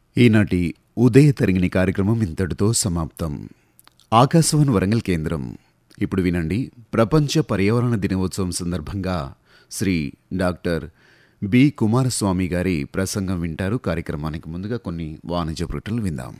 ఈనాటి ఉదయ తరిగిని కార్యక్రమం ఇంతటితో సమాప్తం ఆకాశవాణి వరంగల్ కేంద్రం ఇప్పుడు వినండి ప్రపంచ పర్యావరణ దినోత్సవం సందర్భంగా శ్రీ డాక్టర్ బి కుమారస్వామి గారి ప్రసంగం వింటారు కార్యక్రమానికి ముందుగా కొన్ని వాణిజ్య ప్రకటనలు విందాం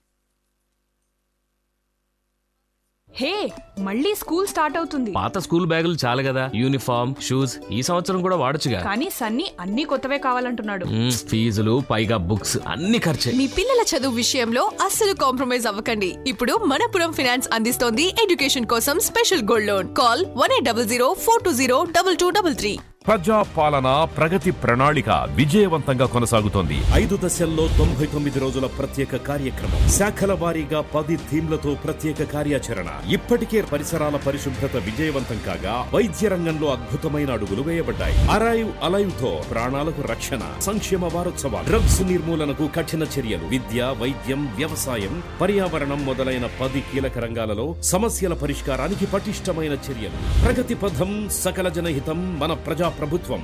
హే మళ్ళీ స్కూల్ స్టార్ట్ అవుతుంది పాత స్కూల్ బ్యాగులు చాలు కదా యూనిఫామ్ షూస్ ఈ సంవత్సరం కూడా వాడొచ్చుగా కానీ సన్నీ అన్ని కొత్తవే కావాలంటున్నాడు మ్మ్, ఫీజులు పైగా బుక్స్ అన్ని ఖర్చే మీ పిల్లల చదువు విషయంలో అస్సలు కాంప్రమైజ్ అవ్వకండి ఇప్పుడు మనపురం ఫినాన్స్ అందిస్తోంది ఎడ్యుకేషన్ కోసం special gold loan call one eight double zero four two zero double two double three ప్రజా పాలన ప్రగతి ప్రణాళిక విజయవంతంగా కొనసాగుతోంది ఐదు దశల్లో తొంభై తొమ్మిది రోజుల ప్రత్యేక కార్యక్రమం శాఖల వారీగా పది థీమ్లతో ప్రత్యేక కార్యాచరణ ఇప్పటికే పరిసరాల పరిశుభ్రత విజయవంతం కాగా వైద్య రంగంలో అద్భుతమైన అడుగులు వేయబడ్డాయి అరైవ్ అలైవ్ తో ప్రాణాలకు రక్షణ సంక్షేమ వారోత్సవాలు డ్రగ్స్ నిర్మూలనకు కఠిన చర్యలు విద్య వైద్యం వ్యవసాయం పర్యావరణం మొదలైన పది కీలక రంగాలలో సమస్యల పరిష్కారానికి పటిష్టమైన చర్యలు ప్రగతి పథం సకల జనహితం మన ప్రజా ప్రభుత్వం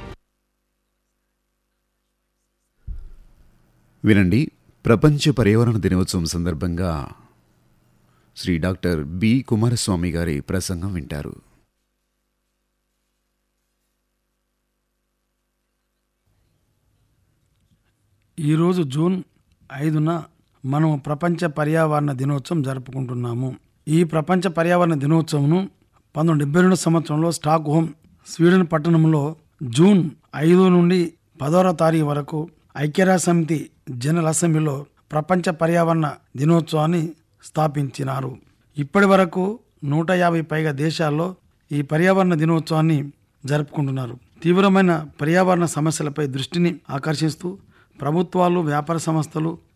వినండి ప్రపంచ పర్యావరణ దినోత్సవం సందర్భంగా శ్రీ డాక్టర్ బి కుమారస్వామి గారి ప్రసంగం వింటారు ఈరోజు జూన్ ఐదున మనం ప్రపంచ పర్యావరణ దినోత్సవం జరుపుకుంటున్నాము ఈ ప్రపంచ పర్యావరణ దినోత్సవంను పంతొమ్మిది డెబ్బై రెండు సంవత్సరంలో స్టాక్ హోమ్ స్వీడన్ పట్టణంలో జూన్ ఐదు నుండి పదవ తారీఖు వరకు ఐక్యరాజ్య సమితి జనరల్ అసెంబ్లీలో ప్రపంచ పర్యావరణ దినోత్సవాన్ని స్థాపించినారు ఇప్పటి వరకు నూట యాభై పైగా దేశాల్లో ఈ పర్యావరణ దినోత్సవాన్ని జరుపుకుంటున్నారు తీవ్రమైన పర్యావరణ సమస్యలపై దృష్టిని ఆకర్షిస్తూ ప్రభుత్వాలు వ్యాపార సంస్థలు